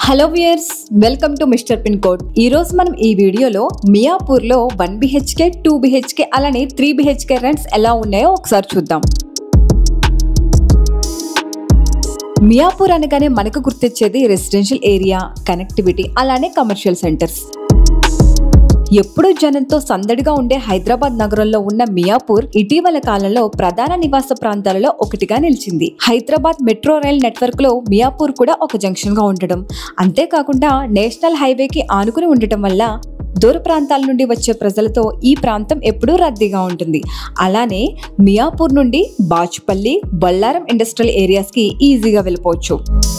hello viewers welcome to mister pin code ఈ రోజు మనం ఈ వీడియోలో మియాపూర్ లో వన్ బిహెచ్కే టూ బిహెచ్కే అలానే త్రీ బిహెచ్కే రెంట్స్ ఎలా ఉన్నాయో ఒకసారి చూద్దాం మియాపూర్ అనగానే మనకు గుర్తొచ్చేది రెసిడెన్షియల్ ఏరియా కనెక్టివిటీ అలానే కమర్షియల్ సెంటర్స్ ఎప్పుడూ జనంతో సందడిగా ఉండే హైదరాబాద్ నగరంలో ఉన్న మియాపూర్ ఇటీవల కాలంలో ప్రధాన నివాస ప్రాంతాలలో ఒకటిగా నిలిచింది హైదరాబాద్ మెట్రో రైల్ నెట్వర్క్ లో మియాపూర్ కూడా ఒక జంక్షన్ గా ఉండడం అంతేకాకుండా నేషనల్ హైవేకి ఆనుకుని ఉండటం వల్ల దూర ప్రాంతాల నుండి వచ్చే ప్రజలతో ఈ ప్రాంతం ఎప్పుడూ రద్దీగా ఉంటుంది అలానే మియాపూర్ నుండి బాచుపల్లి బొల్లారం ఇండస్ట్రియల్ ఏరియాస్కి ఈజీగా వెళ్ళిపోవచ్చు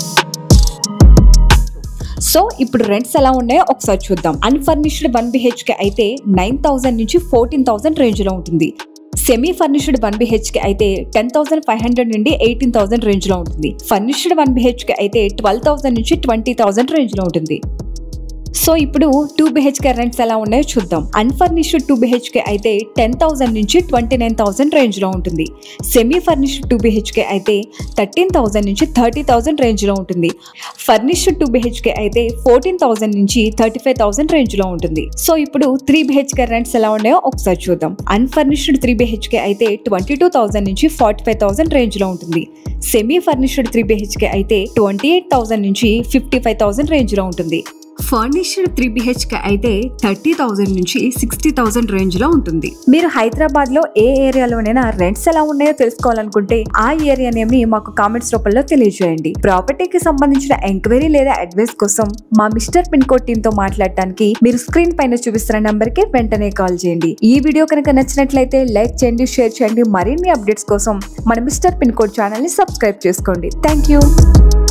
సో ఇప్పుడు రెంట్స్ ఎలా ఉన్నాయో ఒకసారి చూద్దాం అన్ఫర్నిష్డ్ వన్ బిహెచ్కే అయితే నైన్ థౌసండ్ నుంచి ఫోర్టీన్ థౌసండ్ రేంజ్ లో ఉంటుంది సెమీ ఫర్నిష్డ్ వన్ బిహెచ్కే అయితే టెన్ థౌసండ్ ఫైవ్ హండ్రెడ్ నుండి ఎయిటీన్ థౌసండ్ రేంజ్ లో ఉంటుంది ఫర్నిష్డ్ వన్ బిహెచ్కే అయితే ట్వెల్వ్ థౌసండ్ నుంచి ట్వంటీ థౌసండ్ రేంజ్ లో ఉంటుంది సో ఇప్పుడు టూ బిహెచ్కే రెంట్స్ ఎలా ఉన్నాయో చూద్దాం అన్ఫర్నిష్డ్ టూ బిహెచ్కే అయితే టెన్ థౌసండ్ నుంచి ట్వంటీ నైన్ థౌసండ్ రేంజ్ లో ఉంటుంది సెమీ ఫర్నిష్డ్ టూ బిహెచ్కే అయితే థర్టీన్ థౌసండ్ నుంచి థర్టీ థౌసండ్ రేంజ్ లో ఉంటుంది ఫర్నిష్డ్ టూ బిహెచ్కే అయితే ఫోర్టీన్ థౌసండ్ నుంచి థర్టీ ఫైవ్ థౌసండ్ రేంజ్ లో ఉంటుంది సో ఇప్పుడు త్రీ బిహెచ్కే రెంట్స్ ఎలా ఉన్నాయో ఒకసారి చూద్దాం అన్ఫర్నిష్డ్ త్రీ బిహెచ్కే అయితే ట్వంటీ టూ థౌసండ్ నుంచి ఫార్టీ ఫైవ్ థౌసండ్ రేంజ్ లో ఉంటుంది సెమీ ఫర్నిష్డ్ త్రీ బిహెచ్కే అయితే ట్వంటీ ఎయిట్ థౌసండ్ నుంచి ఫిఫ్టీ ఫైవ్ థౌసండ్ రేంజ్ లో ఉంటుంది ఫర్నిష్డ్ త్రీ బిహెచ్కే అయితే థర్టీ థౌసండ్ నుంచి సిక్స్టీ థౌసండ్ రేంజ్ లో ఉంటుంది మీరు హైదరాబాద్ లో ఏ ఏరియాలోనైనా రెంట్స్ ఎలా ఉన్నాయో తెలుసుకోవాలనుకుంటే ఆ ఏరియా నేమ్ ని మాకు కామెంట్స్ రూపంలో తెలియజేయండి ప్రాపర్టీకి సంబంధించిన ఎంక్వైరీ లేదా అడ్వైస్ కోసం మా మిస్టర్ పిన్ కోడ్ టీమ్ తో మాట్లాడటానికి మీరు స్క్రీన్ పైన చూపిస్తున్న నంబర్ కి వెంటనే కాల్ చేయండి ఈ వీడియో కనుక నచ్చినట్లయితే లైక్ చేయండి షేర్ చేయండి మరిన్ని అప్డేట్స్ కోసం మన మిస్టర్ పిన్ కోడ్ ఛానల్ ని సబ్స్క్రైబ్ చేసుకోండి థ్యాంక్ యూ